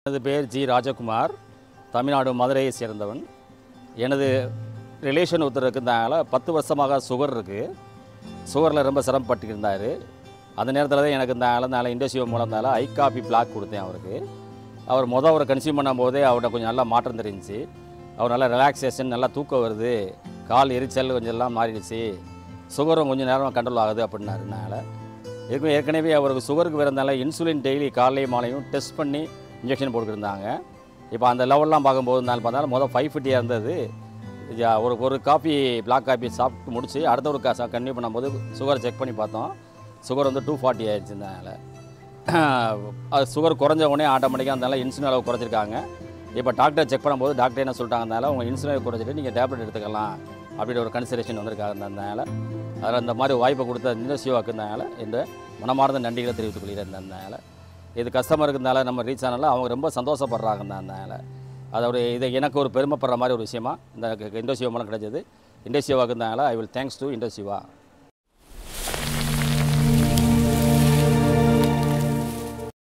எனது பேர் ஜி ராஜகுமார் தமிழ்நாடு மதுரையை சேர்ந்தவன் எனது ரிலேஷன் ஒருத்தர் இருக்கிறதால பத்து வருஷமாக சுகர் இருக்குது சுகரில் ரொம்ப சிரமப்பட்டு இருந்தார் அந்த நேரத்தில் தான் எனக்கு இந்த ஆளனால இண்டஸ்ட்ரியோ மூலம்னால ஐ காபி பிளாக் கொடுத்தேன் அவருக்கு அவர் மொதல் அவரை கன்சியூம் பண்ணும்போதே அவர்கிட்ட கொஞ்சம் நல்லா மாற்றம் தெரிஞ்சுச்சு அவர் நல்லா ரிலாக்ஸேஷன் நல்லா தூக்கம் வருது கால் எரிச்சல் கொஞ்சம் எல்லாம் மாறிடுச்சு சுகரும் கொஞ்சம் நேரம் கண்ட்ரோல் ஆகுது அப்படின்னாருனால ஏற்கனவே ஏற்கனவே அவருக்கு சுகருக்கு வரதுனால இன்சுலின் டெய்லி காலையும் மாலையும் டெஸ்ட் பண்ணி இன்ஜெக்ஷன் போட்டுருந்தாங்க இப்போ அந்த லெவல்லாம் பார்க்கும்போது இருந்தாலும் பார்த்தாலும் மொதல் ஃபைவ் ஃபிஃப்டியாக இருந்தது இது ஒரு ஒரு காப்பி பிளாக் காப்பி சாப்பிட்டு முடிச்சு அடுத்த ஒரு காசு கன்டினியூ பண்ணும்போது சுகர் செக் பண்ணி பார்த்தோம் சுகர் வந்து டூ ஃபார்ட்டி ஆயிடுச்சு அதனால் அது சுகர் குறைஞ்ச உடனே ஆட்டோமேட்டிக்காக அதனால இன்சுலின் அளவு குறைச்சிருக்காங்க இப்போ டாக்டர் செக் பண்ணும்போது டாக்டர் என்ன சொல்லிட்டாங்கனால உங்கள் இன்சுலின் குறைச்சிட்டு நீங்கள் டேப்லெட் எடுத்துக்கலாம் அப்படின்ற ஒரு கன்சிடரேஷன் வந்திருக்காங்க அதனால அதில் அந்த மாதிரி வாய்ப்பை கொடுத்த இந்த சிவாக்கு இருந்தனால இந்த மனமார்ந்த நன்றிகளை தெரிவித்துக் கொள்கிறேன் அதனால இது கஸ்டமருக்கு இருந்தால நம்ம ரீச் ஆனால அவங்க ரொம்ப சந்தோஷப்படுறாங்க அதனால அதோட இதை எனக்கு ஒரு பெருமைப்படுற மாதிரி ஒரு விஷயமா இந்த இண்டோசிவா மூலம் கிடைச்சது இண்டோசிவாக்கு இருந்தால ஐ வில் தேங்க்ஸ் டு இண்டோசிவா